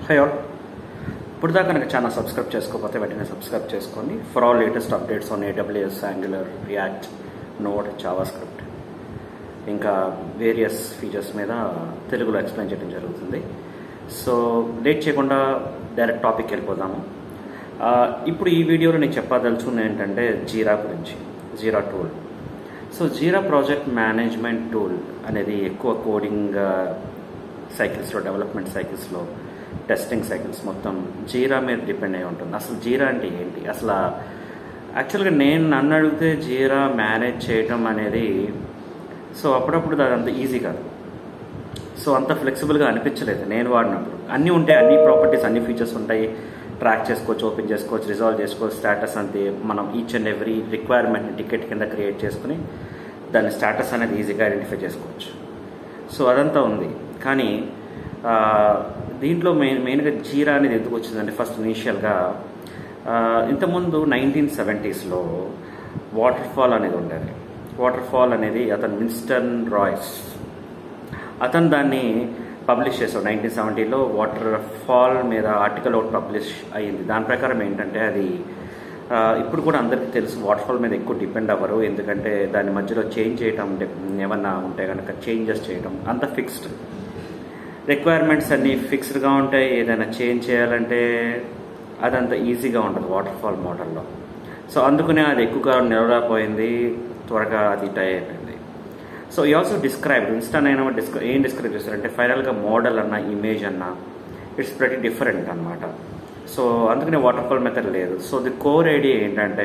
high all ఇప్పుడు దాకా కనుక ఛానల్ సబ్స్క్రైబ్ చేసుకోకపోతే వెంటనే సబ్స్క్రైబ్ చేసుకోండి for all latest updates on AWS Angular React Node JavaScript ఇంకా వేరియస్ ఫీచర్స్ మీద తెలుగులో ఎక్స్ప్లెయిన్ చేయడం జరుగుతుంది సో లేట్ చేయకుండా డైరెక్ట్ టాపిక్ వెళ్ళిపోదాము ఆ, ఇప్పుడు ఈ వీడియోలో నేను చెప్పదలుచుకున్న ఏంటంటే జీరా గురించి Jira tool so Jira project management tool అనేది ఎక్కువ కోడింగ్ సైకిల్స్లో డెవలప్మెంట్ సైకిల్స్లో టెస్టింగ్ సైకిల్స్ మొత్తం జీరా మీద డిపెండ్ అయి ఉంటుంది అసలు జీరా అంటే ఏంటి అసలు యాక్చువల్గా నేను నన్ను అడిగితే జీరా మేనేజ్ చేయడం అనేది సో అప్పుడప్పుడు అది అంత ఈజీ కాదు సో అంత ఫ్లెక్సిబుల్గా అనిపించలేదు నేను వాడినప్పుడు అన్నీ ఉంటాయి అన్ని ప్రాపర్టీస్ అన్ని ఫీచర్స్ ఉంటాయి ట్రాక్ చేసుకోవచ్చు ఓపెన్ చేసుకోవచ్చు రిజాల్వ్ చేసుకోవచ్చు స్టేటస్ అంతే మనం each and every requirement ticket కింద క్రియేట్ చేసుకుని దాని స్టేటస్ అనేది ఈజీగా ఐడెంటిఫై చేసుకోవచ్చు సో అదంతా ఉంది కానీ ఆ, దీంట్లో మెయిన్ మెయిన్గా జీరా అనేది ఎందుకు వచ్చిందంటే ఫస్ట్ ఇనీషియల్గా ఇంతకుముందు నైన్టీన్ సెవెంటీస్లో వాటర్ ఫాల్ అనేది ఉండేది వాటర్ ఫాల్ అనేది అతను విన్స్టన్ రాయ్స్ అతను దాన్ని పబ్లిష్ చేశాడు నైన్టీన్ సెవెంటీలో వాటర్ ఫాల్ మీద ఆర్టికల్ ఒకటి పబ్లిష్ అయ్యింది దాని ప్రకారం ఏంటంటే అది ఆ, ఇప్పుడు కూడా అందరికీ తెలుసు వాటర్ ఫాల్ మీద ఎక్కువ డిపెండ్ అవ్వరు ఎందుకంటే దాని మధ్యలో చేంజ్ చేయటం అంటే ఏమన్నా ఉంటే కనుక చేంజెస్ చేయటం అంత ఫిక్స్డ్ రిక్వైర్మెంట్స్ అన్నీ ఫిక్స్డ్గా ఉంటాయి ఏదైనా చేంజ్ చేయాలంటే అదంత ఈజీగా ఉంటుంది వాటర్ ఫాల్ మోడల్లో సో అందుకనే అది ఎక్కువ కాలం నిలవలేకపోయింది త్వరగా అది టై అయిపోయింది సో ఈ ఆల్సో డిస్క్రైబ్ ఇన్స్టా అయినా డిస్క్రై ఏం డిస్క్రైబ్ చేస్తారంటే ఫైనల్గా మోడల్ అన్న ఇమేజ్ అన్న ఇట్స్ ప్రతి డిఫరెంట్ అనమాట సో అందుకనే వాటర్ ఫాల్ మెథడ్ లేదు సో ది కోర్ ఐడియా ఏంటంటే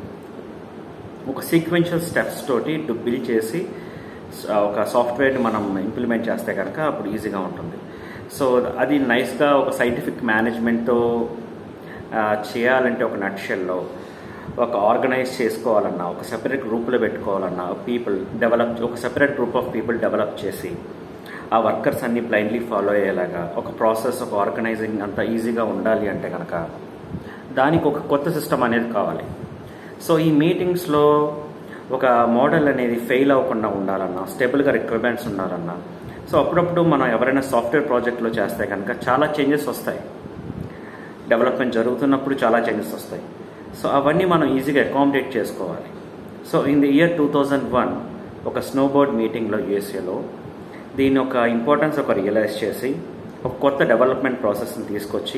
ఒక సీక్వెన్షియల్ స్టెప్స్ తోటి టు బిల్డ్ చేసి స- ఒక సాఫ్ట్వేర్ని మనం ఇంప్లిమెంట్ చేస్తే కనుక అప్పుడు ఈజీగా ఉంటుంది సో అది నైస్గా ఒక సైంటిఫిక్ మేనేజ్మెంట్తో చేయాలంటే ఒక నక్షల్లో ఒక ఆర్గనైజ్ చేసుకోవాలన్నా ఒక సెపరేట్ గ్రూప్లో పెట్టుకోవాలన్నా పీపుల్ డెవలప్ ఒక separate group of people develop చేసి ఆ వర్కర్స్ అన్ని బ్లైండ్లీ ఫాలో అయ్యేలాగా ఒక ప్రాసెస్ ఒక ఆర్గనైజింగ్ అంత ఈజీగా ఉండాలి అంటే కనుక దానికి ఒక కొత్త సిస్టమ్ అనేది కావాలి సో ఈ మీటింగ్స్లో ఒక మోడల్ అనేది ఫెయిల్ అవ్వకుండా ఉండాలన్నా స్టేబుల్గా రిక్వైర్మెంట్స్ ఉండాలన్నా సో అప్పుడప్పుడు మనం ఎవరైనా సాఫ్ట్వేర్ ప్రాజెక్ట్లో చేస్తే కనుక చాలా చేంజెస్ వస్తాయి డెవలప్మెంట్ జరుగుతున్నప్పుడు చాలా చేంజెస్ వస్తాయి సో అవన్నీ మనం ఈజీగా అకామిడేట్ చేసుకోవాలి so in the year two thousand one ఒక స్నోబోర్డ్ మీటింగ్లో యూఎస్ఏలో దీని ఒక ఇంపార్టెన్స్ ఒక రియలైజ్ చేసి ఒక కొత్త డెవలప్మెంట్ ప్రాసెస్ని తీసుకొచ్చి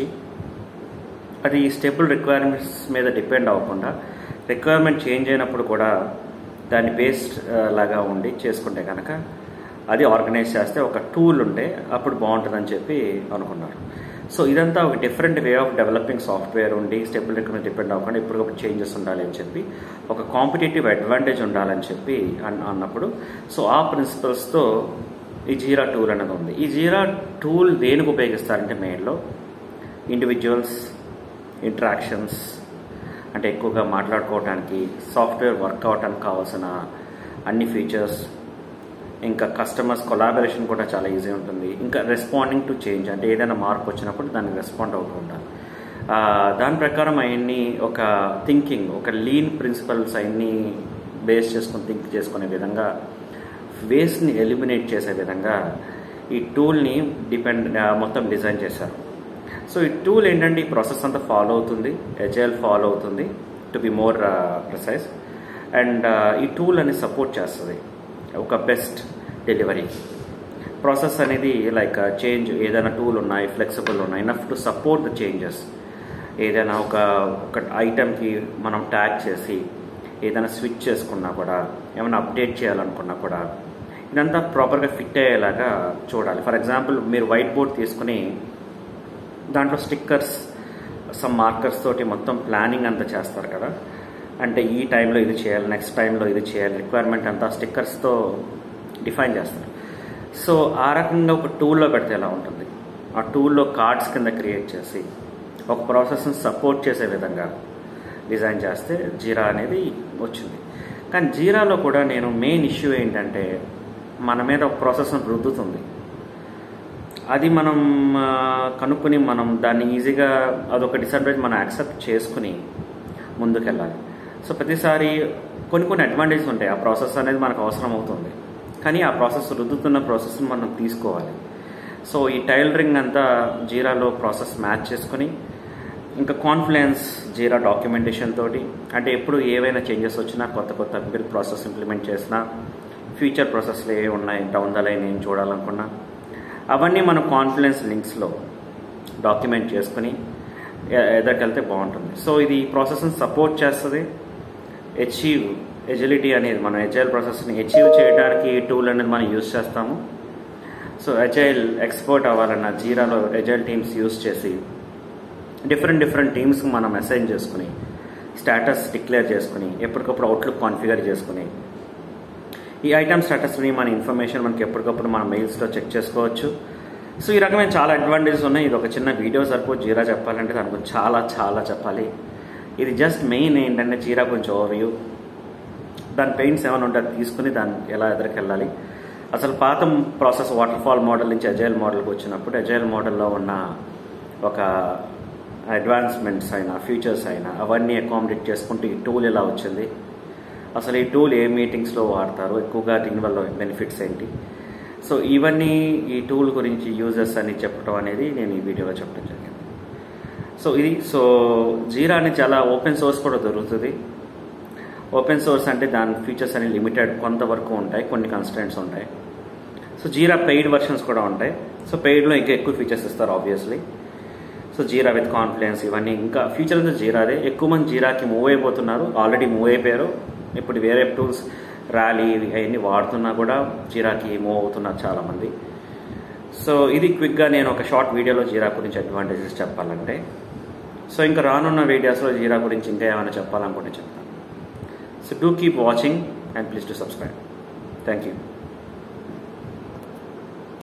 అది స్టేబుల్ రిక్వైర్మెంట్స్ మీద డిపెండ్ అవ్వకుండా రిక్వైర్మెంట్ చేంజ్ అయినప్పుడు కూడా దాన్ని బేస్డ్ లాగా ఉండి చేసుకుంటే కనుక అది ఆర్గనైజ్ చేస్తే ఒక టూల్ ఉంటే అప్పుడు బాగుంటుందని చెప్పి అనుకున్నారు సో ఇదంతా ఒక different way of developing software ఉండి స్టేబుల్ రిక్వైర్మెంట్ డిపెండ్ అవ్వకుండా ఇప్పటికప్పుడు చేంజెస్ ఉండాలి అని చెప్పి ఒక కాంపిటేటివ్ అడ్వాంటేజ్ ఉండాలని చెప్పి అన్- అన్నప్పుడు సో ఆ ప్రిన్సిపల్స్తో ఈ జీరా టూల్ అనేది ఉంది ఈ జీరా టూల్ దేనికి ఉపయోగిస్తారంటే మెయిన్లో ఇండివిజువల్స్ ఇంటరాక్షన్స్ అంటే ఎక్కువగా మాట్లాడుకోవడానికి సాఫ్ట్వేర్ వర్క్ అవడానికి కావాల్సిన అన్ని ఫీచర్స్ ఇంకా కస్టమర్స్ కొలాబరేషన్ కూడా చాలా ఈజీ ఉంటుంది ఇంకా రెస్పాండింగ్ టు చేంజ్ అంటే ఏదైనా మార్పు వచ్చినప్పుడు దానికి రెస్పాండ్ అవుతూ ఉండాలి ఆ, దాని ప్రకారం అవన్నీ ఒక థింకింగ్ ఒక లీన్ ప్రిన్సిపల్స్ అవన్నీ బేస్ చేసుకొని థింక్ చేసుకునే విధంగా వేస్ట్ని ఎలిమినేట్ చేసే విధంగా ఈ టూల్ని డిపెండ్ మొత్తం డిజైన్ చేశారు సో ఈ టూల్ ఏంటంటే ఈ ప్రాసెస్ అంతా ఫాలో అవుతుంది ఎజైల్ ఫాలో అవుతుంది to be more precise and ఈ టూల్ అనేది సపోర్ట్ చేస్తుంది ఒక బెస్ట్ డెలివరీ ప్రాసెస్ అనేది లైక్ చేంజ్ ఏదైనా టూల్ ఉన్నాయి ఫ్లెక్సిబుల్ ఉన్నాయి enough to support the changes ఏదైనా ఒక ఒక ఐటెంకి మనం ట్యాగ్ చేసి ఏదైనా స్విచ్ చేసుకున్నా కూడా ఏమైనా అప్డేట్ చేయాలనుకున్నా కూడా ఇదంతా ప్రాపర్గా ఫిట్ అయ్యేలాగా చూడాలి ఫర్ ఎగ్జాంపుల్ మీరు వైట్ బోర్డ్ తీసుకుని దాంట్లో స్టిక్కర్స్ సమ్ మార్కర్స్ తోటి మొత్తం ప్లానింగ్ అంతా చేస్తారు కదా అంటే ఈ టైంలో ఇది చేయాలి నెక్స్ట్ టైంలో ఇది చేయాలి రిక్వైర్మెంట్ అంతా స్టిక్కర్స్తో డిఫైన్ చేస్తారు సో ఆ రకంగా ఒక టూల్లో పెడితే ఎలా ఉంటుంది ఆ టూల్లో కార్డ్స్ కింద క్రియేట్ చేసి ఒక ప్రాసెస్ని సపోర్ట్ చేసే విధంగా డిజైన్ చేస్తే జీరా అనేది వచ్చింది కానీ జీరాలో కూడా నేను మెయిన్ ఇష్యూ ఏంటంటే మన మీద ఒక ప్రాసెస్ని రుద్దుతుంది అది మనం ఆ, కనుక్కొని మనం దాన్ని ఈజీగా అదొక డిసడ్వాంటేజ్ మనం యాక్సెప్ట్ చేసుకుని ముందుకెళ్ళాలి సో ప్రతిసారి కొన్ని కొన్ని అడ్వాంటేజ్ ఉంటాయి ఆ ప్రాసెస్ అనేది మనకు అవసరం అవుతుంది కానీ ఆ ప్రాసెస్ రుద్దుతున్న ప్రాసెస్ని మనం తీసుకోవాలి సో ఈ టైలరింగ్ అంతా జీరాలో ప్రాసెస్ మ్యాచ్ చేసుకుని ఇంకా కాన్ఫిడెన్స్ జీరా డాక్యుమెంటేషన్ తోటి అంటే ఎప్పుడు ఏవైనా చేంజెస్ వచ్చినా కొత్త కొత్త బిల్ ప్రాసెస్ ఇంప్లిమెంట్ చేసినా ఫ్యూచర్ ప్రాసెస్లో ఏ ఉన్నాయి డౌన్ ద లైన్ ఏం చూడాలనుకున్నా అవన్నీ మన కాన్ఫిడెన్స్ లింక్స్లో డాక్యుమెంట్ చేసుకుని ఎ- ఎదరికెళ్తే బాగుంటుంది సో ఇది ఈ ప్రాసెస్ని సపోర్ట్ చేస్తుంది అచీవ్ ఎజిలిటీ అనేది మనం ఎజైల్ ప్రాసెస్ని అచీవ్ చేయడానికి ఈ టూల్ అనేది మనం యూజ్ చేస్తాము so agile expert అవ్వాలన్న జీరాలో agile teams use చేసి డిఫరెంట్ డిఫరెంట్ టీమ్స్కి మనం అసైన్ చేసుకుని స్టేటస్ డిక్లేర్ చేసుకుని ఎప్పటికప్పుడు అవుట్లుక్ కాన్ఫిగర్ చేసుకుని ఈ ఐటమ్ స్టేటస్ని మన ఇన్ఫర్మేషన్ మనకి ఎప్పటికప్పుడు మన మెయిల్స్లో చెక్ చేసుకోవచ్చు సో ఈ రకమైన చాలా అడ్వాంటేజెస్ ఉన్నాయి ఇది ఒక చిన్న వీడియో సరిపో జీరా చెప్పాలంటే దాని గురించి చాలా చాలా చెప్పాలి ఇది జస్ట్ మెయిన్ ఏంటంటే జీరా గురించి ఓవర్వ్యూ దాని పెయింట్స్ ఏమైనా ఉంటే అది తీసుకుని దాన్ని ఎలా ఎదురుకెళ్ళాలి అసలు పాత ప్రాసెస్ వాటర్ ఫాల్ మోడల్ నుంచి అజైల్ మోడల్కి వచ్చినప్పుడు అజైల్ మోడల్లో ఉన్న ఒక అడ్వాన్స్మెంట్స్ అయినా ఫీచర్స్ అయినా అవన్నీ అకామిడేట్ చేసుకుంటూ ఈ టూల్ ఎలా వచ్చింది అసలు ఈ టూల్ ఏ మీటింగ్స్లో వాడతారు ఎక్కువగా దీనివల్ల బెనిఫిట్స్ ఏంటి సో ఇవన్నీ ఈ టూల్ గురించి యూజర్స్ అని చెప్పడం అనేది నేను ఈ వీడియోలో చెప్పడం జరిగింది సో ఇది సో జీరా అనేది చాలా ఓపెన్ సోర్స్ కూడా దొరుకుతుంది ఓపెన్ సోర్స్ అంటే దాని ఫీచర్స్ అనేవి లిమిటెడ్ కొంతవరకు ఉంటాయి కొన్ని కన్స్టెంట్స్ ఉంటాయి సో జీరా పెయిడ్ వర్షన్స్ కూడా ఉంటాయి సో పెయిడ్లో ఇంకా ఎక్కువ ఫీచర్స్ ఇస్తారు obviously so Jira with confidence ఇవన్నీ ఇంకా ఫ్యూచర్ అంతా జీరాదే ఎక్కువ మంది జీరాకి మూవ్ అయిపోతున్నారు ఆల్రెడీ మూవ్ అయిపోయారు ఇప్పుడు వేరే టూల్స్ ర్యాలీ అవన్నీ వాడుతున్నా కూడా జీరాకి మూవ్ అవుతున్నారు చాలామంది సో ఇది క్విక్గా నేను ఒక షార్ట్ వీడియోలో జీరా గురించి అడ్వాంటేజెస్ చెప్పాలంటే సో ఇంకా రానున్న వీడియోస్లో జీరా గురించి ఇంకా ఏమైనా చెప్పాలనుకుంటే చెప్తాను so do keep watching and please to subscribe thank you